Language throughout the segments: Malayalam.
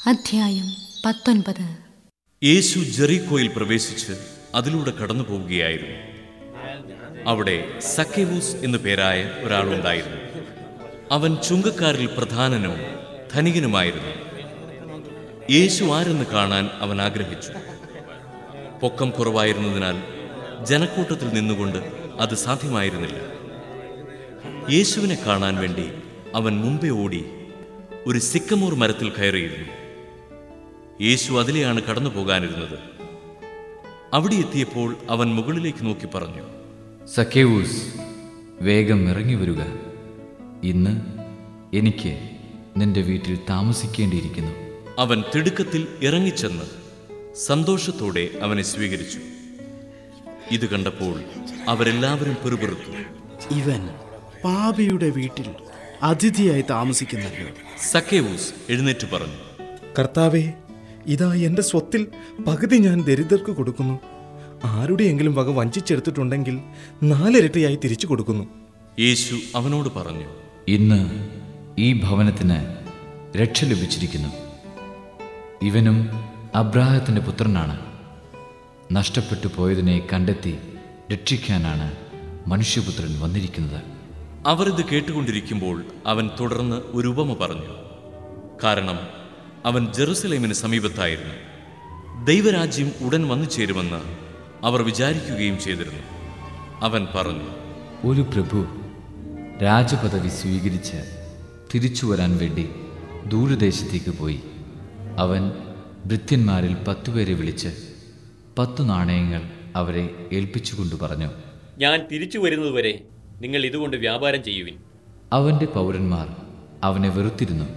അധ്യായം പത്തൊൻപത് യേശു ജെറീക്കോയിൽ പ്രവേശിച്ച് അതിലൂടെ കടന്നു പോവുകയായിരുന്നു അവിടെ സക്കേവൂസ് എന്നു പേരായ ഒരാളുണ്ടായിരുന്നു അവൻ ചുങ്കക്കാരിൽ പ്രധാനനും ധനികനുമായിരുന്നു യേശു ആരെന്ന് കാണാൻ അവൻ ആഗ്രഹിച്ചു പൊക്കം കുറവായിരുന്നതിനാൽ ജനക്കൂട്ടത്തിൽ നിന്നുകൊണ്ട് അത് സാധ്യമായിരുന്നില്ല യേശുവിനെ കാണാൻ വേണ്ടി അവൻ മുമ്പേ ഓടി ഒരു സിക്കമൂർ മരത്തിൽ കയറിയിരുന്നു യേശു അതിലെയാണ് കടന്നു പോകാനിരുന്നത് അവിടെ എത്തിയപ്പോൾ അവൻ മുകളിലേക്ക് നോക്കി പറഞ്ഞു സക്കേവൂസ് വേഗം ഇറങ്ങി വരിക ഇന്ന് എനിക്ക് നിന്റെ വീട്ടിൽ താമസിക്കേണ്ടിയിരിക്കുന്നു അവൻ തിടുക്കത്തിൽ ഇറങ്ങിച്ചെന്ന് സന്തോഷത്തോടെ അവനെ സ്വീകരിച്ചു ഇത് കണ്ടപ്പോൾ അവരെല്ലാവരും പെറുപെറുത്തു ഇവൻ പാപിയുടെ വീട്ടിൽ അതിഥിയായി താമസിക്കുന്നല്ലോ സക്കേവൂസ് എഴുന്നേറ്റ് പറഞ്ഞു കർത്താവേ ഇതാ എൻ്റെ സ്വത്തിൽ പകുതി ഞാൻ ദരിദ്രർക്ക് കൊടുക്കുന്നു ആരുടെയെങ്കിലും വക വഞ്ചിച്ചെടുത്തിട്ടുണ്ടെങ്കിൽ നാലിരട്ടിയായി തിരിച്ചു കൊടുക്കുന്നു യേശു അവനോട് പറഞ്ഞു ഇന്ന് ഈ ഭവനത്തിന് രക്ഷ ലഭിച്ചിരിക്കുന്നു ഇവനും അബ്രാഹത്തിൻ്റെ പുത്രനാണ് നഷ്ടപ്പെട്ടു പോയതിനെ കണ്ടെത്തി രക്ഷിക്കാനാണ് മനുഷ്യപുത്രൻ വന്നിരിക്കുന്നത് അവർ ഇത് കേട്ടുകൊണ്ടിരിക്കുമ്പോൾ അവൻ തുടർന്ന് ഒരു ഉപമ പറഞ്ഞു കാരണം അവൻ ജെറുസലേമിന് സമീപത്തായിരുന്നു ദൈവരാജ്യം ഉടൻ വന്നു ചേരുമെന്ന് അവർ വിചാരിക്കുകയും ചെയ്തിരുന്നു അവൻ പറഞ്ഞു ഒരു പ്രഭു രാജപദവി സ്വീകരിച്ച് തിരിച്ചു വരാൻ വേണ്ടി ദൂരദേശത്തേക്ക് പോയി അവൻ ഭൃത്യന്മാരിൽ പത്തുപേരെ വിളിച്ച് പത്തു നാണയങ്ങൾ അവരെ ഏൽപ്പിച്ചുകൊണ്ട് പറഞ്ഞു ഞാൻ തിരിച്ചു വരുന്നതുവരെ നിങ്ങൾ ഇതുകൊണ്ട് വ്യാപാരം ചെയ്യുവിൻ അവൻ്റെ പൗരന്മാർ അവനെ വെറുത്തിരുന്നു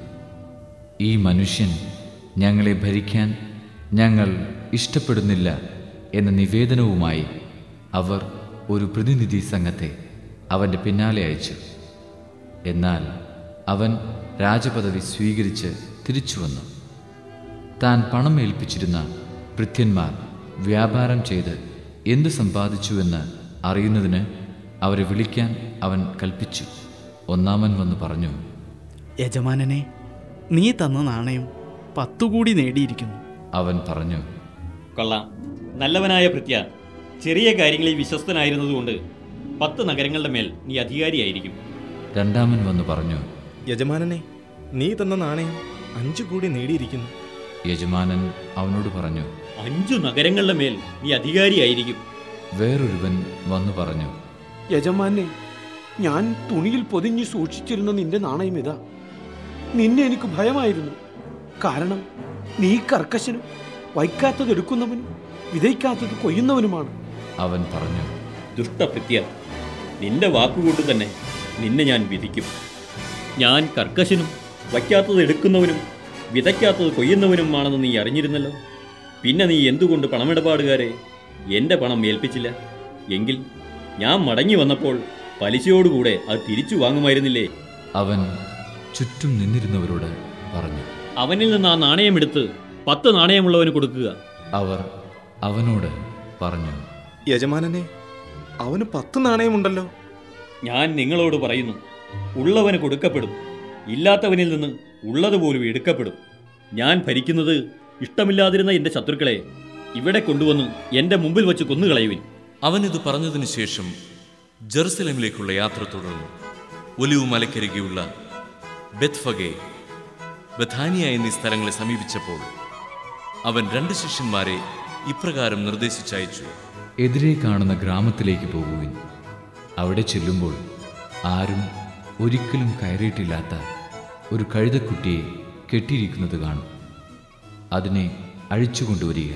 ഈ മനുഷ്യൻ ഞങ്ങളെ ഭരിക്കാൻ ഞങ്ങൾ ഇഷ്ടപ്പെടുന്നില്ല എന്ന നിവേദനവുമായി അവർ ഒരു പ്രതിനിധി സംഘത്തെ അവൻ്റെ പിന്നാലെ അയച്ചു എന്നാൽ അവൻ രാജപദവി സ്വീകരിച്ച് തിരിച്ചു വന്നു താൻ പണം ഏൽപ്പിച്ചിരുന്ന ഭൃത്യന്മാർ വ്യാപാരം ചെയ്ത് എന്ത് സമ്പാദിച്ചുവെന്ന് അറിയുന്നതിന് അവരെ വിളിക്കാൻ അവൻ കൽപ്പിച്ചു ഒന്നാമൻ വന്ന് പറഞ്ഞു യജമാനനെ നീ തന്ന നാണയം പത്തുകൂടി നേടിയിരിക്കുന്നു അവൻ പറഞ്ഞു കൊള്ളാം നല്ലവനായ ഭൃത്യ ചെറിയ കാര്യങ്ങളിൽ വിശ്വസ്തനായിരുന്നതുകൊണ്ട് പത്ത് നഗരങ്ങളുടെ മേൽ നീ അധികാരിയായിരിക്കും രണ്ടാമൻ വന്ന് പറഞ്ഞു യജമാനനെ നീ തന്ന നാണയം അഞ്ചു കൂടി നേടിയിരിക്കുന്നു യജമാനൻ അവനോട് പറഞ്ഞു അഞ്ചു നഗരങ്ങളുടെ മേൽ നീ അധികാരിയായിരിക്കും വേറൊരുവൻ വന്നു പറഞ്ഞു യജമാനെ ഞാൻ തുണിയിൽ പൊതിഞ്ഞു സൂക്ഷിച്ചിരുന്ന നിന്റെ നാണയം ഇതാ നിന്നെ എനിക്ക് ഭയമായിരുന്നു കാരണം നീ കർക്കശനും വയ്ക്കാത്തത് എടുക്കുന്നവനും വിതയ്ക്കാത്തത് കൊയ്യുന്നവനുമാണ് അവൻ പറഞ്ഞു ദുഷ്ടഭൃത്യ നിന്റെ വാക്കുകൊണ്ട് തന്നെ നിന്നെ ഞാൻ വിധിക്കും ഞാൻ കർക്കശനും വയ്ക്കാത്തത് എടുക്കുന്നവനും വിതയ്ക്കാത്തത് കൊയ്യുന്നവനുമാണെന്ന് നീ അറിഞ്ഞിരുന്നല്ലോ പിന്നെ നീ എന്തുകൊണ്ട് പണമിടപാടുകാരെ എൻ്റെ പണം ഏൽപ്പിച്ചില്ല എങ്കിൽ ഞാൻ മടങ്ങി വന്നപ്പോൾ പലിശയോടുകൂടെ അത് തിരിച്ചു വാങ്ങുമായിരുന്നില്ലേ അവൻ ചുറ്റും നിന്നിരുന്നവരോട് പറഞ്ഞു അവനിൽ നിന്ന് ആ നാണയമെടുത്ത് പത്ത് നാണയമുള്ളവന് കൊടുക്കുക അവർ അവനോട് പറഞ്ഞു യജമാനനെ അവന് പത്ത് നാണയമുണ്ടല്ലോ ഞാൻ നിങ്ങളോട് പറയുന്നു ഉള്ളവന് കൊടുക്കപ്പെടും ഇല്ലാത്തവനിൽ നിന്ന് ഉള്ളതുപോലും എടുക്കപ്പെടും ഞാൻ ഭരിക്കുന്നത് ഇഷ്ടമില്ലാതിരുന്ന എൻ്റെ ശത്രുക്കളെ ഇവിടെ കൊണ്ടുവന്ന് എൻ്റെ മുമ്പിൽ വച്ച് കൊന്നുകളയുവിൻ അവൻ ഇത് പറഞ്ഞതിനു ശേഷം ജെറുസലേമിലേക്കുള്ള യാത്ര തുടർന്നു ഒലിവ് മലക്കരികെയുള്ള ബെത്ഫഗെ ബഥാനിയ എന്നീ സ്ഥലങ്ങളെ സമീപിച്ചപ്പോൾ അവൻ രണ്ട് ശിഷ്യന്മാരെ ഇപ്രകാരം നിർദ്ദേശിച്ചയച്ചു എതിരെ കാണുന്ന ഗ്രാമത്തിലേക്ക് പോകുവിൻ അവിടെ ചെല്ലുമ്പോൾ ആരും ഒരിക്കലും കയറിയിട്ടില്ലാത്ത ഒരു കഴുതക്കുട്ടിയെ കെട്ടിയിരിക്കുന്നത് കാണും അതിനെ അഴിച്ചുകൊണ്ടുവരിക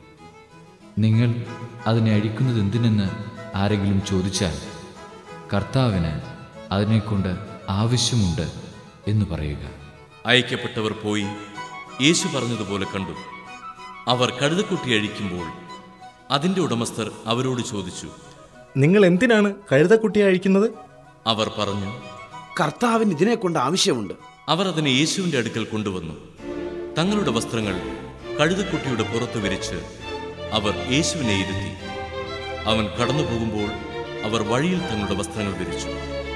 നിങ്ങൾ അതിനെ അഴിക്കുന്നത് എന്തിനെന്ന് ആരെങ്കിലും ചോദിച്ചാൽ കർത്താവിന് അതിനെക്കൊണ്ട് ആവശ്യമുണ്ട് എന്ന് പറയുക അയക്കപ്പെട്ടവർ പോയി യേശു പറഞ്ഞതുപോലെ കണ്ടു അവർ കഴുതക്കുട്ടി അഴിക്കുമ്പോൾ അതിൻ്റെ ഉടമസ്ഥർ അവരോട് ചോദിച്ചു നിങ്ങൾ എന്തിനാണ് കഴുതക്കുട്ടിയെ അഴിക്കുന്നത് അവർ പറഞ്ഞു കർത്താവിന് ഇതിനെ കൊണ്ട് ആവശ്യമുണ്ട് അവർ അതിനെ യേശുവിൻ്റെ അടുക്കൽ കൊണ്ടുവന്നു തങ്ങളുടെ വസ്ത്രങ്ങൾ കഴുതക്കുട്ടിയുടെ പുറത്ത് വിരിച്ച് അവർ യേശുവിനെ ഇരുത്തി അവൻ കടന്നു പോകുമ്പോൾ അവർ വഴിയിൽ തങ്ങളുടെ വസ്ത്രങ്ങൾ വിരിച്ചു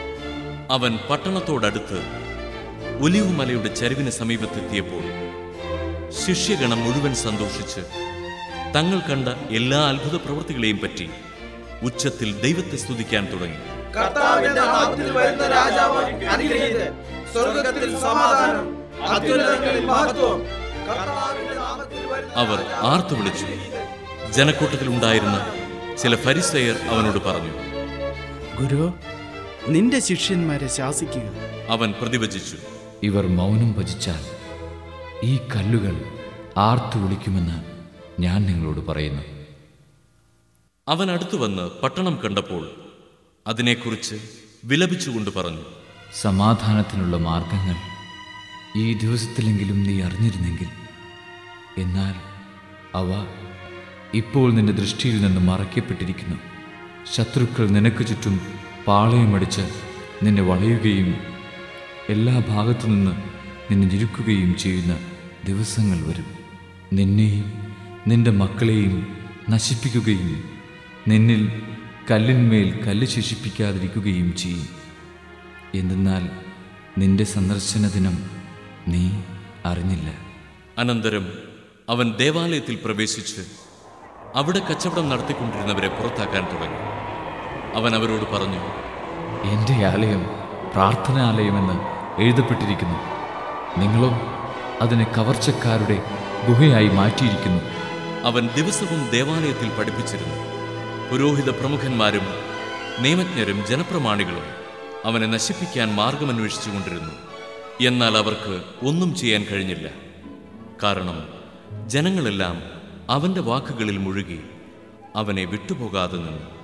അവൻ പട്ടണത്തോടടുത്ത് ഒലിവ് മലയുടെ ചരിവിന് സമീപത്തെത്തിയപ്പോൾ ശിഷ്യഗണം മുഴുവൻ സന്തോഷിച്ച് തങ്ങൾ കണ്ട എല്ലാ അത്ഭുത പ്രവൃത്തികളെയും പറ്റി ഉച്ചത്തിൽ ദൈവത്തെ സ്തുതിക്കാൻ തുടങ്ങി കർത്താവിന്റെ നാമത്തിൽ വരുന്ന രാജാവ് അനുഗ്രഹീതൻ സ്വർഗത്തിൽ സമാധാനം അത്യുന്നതങ്ങളിൽ മഹത്വം കർത്താവിന്റെ നാമത്തിൽ വരുന്ന അവർ ആർത്തു വിളിച്ചു ജനക്കൂട്ടത്തിൽ ഉണ്ടായിരുന്ന ചില ഫരിസയർ അവനോട് പറഞ്ഞു ഗുരു നിന്റെ ശിഷ്യന്മാരെ ശാസിക്കുക അവൻ പ്രതിവചിച്ചു ഇവർ മൗനം ഭജിച്ചാൽ ഈ കല്ലുകൾ ആർത്തു വിളിക്കുമെന്ന് ഞാൻ നിങ്ങളോട് പറയുന്നു അവൻ അടുത്തു വന്ന് പട്ടണം കണ്ടപ്പോൾ അതിനെക്കുറിച്ച് വിലപിച്ചുകൊണ്ട് പറഞ്ഞു സമാധാനത്തിനുള്ള മാർഗങ്ങൾ ഈ ദിവസത്തിലെങ്കിലും നീ അറിഞ്ഞിരുന്നെങ്കിൽ എന്നാൽ അവ ഇപ്പോൾ നിന്റെ ദൃഷ്ടിയിൽ നിന്ന് മറയ്ക്കപ്പെട്ടിരിക്കുന്നു ശത്രുക്കൾ നിനക്ക് ചുറ്റും പാളയമടിച്ച് നിന്നെ വളയുകയും എല്ലാ ഭാഗത്തു നിന്ന് നിന്നെ ഞെരുക്കുകയും ചെയ്യുന്ന ദിവസങ്ങൾ വരും നിന്നെയും നിന്റെ മക്കളെയും നശിപ്പിക്കുകയും നിന്നിൽ കല്ലിന്മേൽ കല്ല് ശേഷിപ്പിക്കാതിരിക്കുകയും ചെയ്യും എന്തെന്നാൽ നിന്റെ സന്ദർശന ദിനം നീ അറിഞ്ഞില്ല അനന്തരം അവൻ ദേവാലയത്തിൽ പ്രവേശിച്ച് അവിടെ കച്ചവടം നടത്തിക്കൊണ്ടിരുന്നവരെ പുറത്താക്കാൻ തുടങ്ങി അവൻ അവരോട് പറഞ്ഞു എൻ്റെ ആലയം പ്രാർത്ഥനാലയമെന്ന് എഴുതപ്പെട്ടിരിക്കുന്നു നിങ്ങളോ അതിനെ കവർച്ചക്കാരുടെ ഗുഹയായി മാറ്റിയിരിക്കുന്നു അവൻ ദിവസവും ദേവാലയത്തിൽ പഠിപ്പിച്ചിരുന്നു പുരോഹിത പ്രമുഖന്മാരും നിയമജ്ഞരും ജനപ്രമാണികളും അവനെ നശിപ്പിക്കാൻ മാർഗമന്വേഷിച്ചു കൊണ്ടിരുന്നു എന്നാൽ അവർക്ക് ഒന്നും ചെയ്യാൻ കഴിഞ്ഞില്ല കാരണം ജനങ്ങളെല്ലാം അവന്റെ വാക്കുകളിൽ മുഴുകി അവനെ വിട്ടുപോകാതെ നിന്നു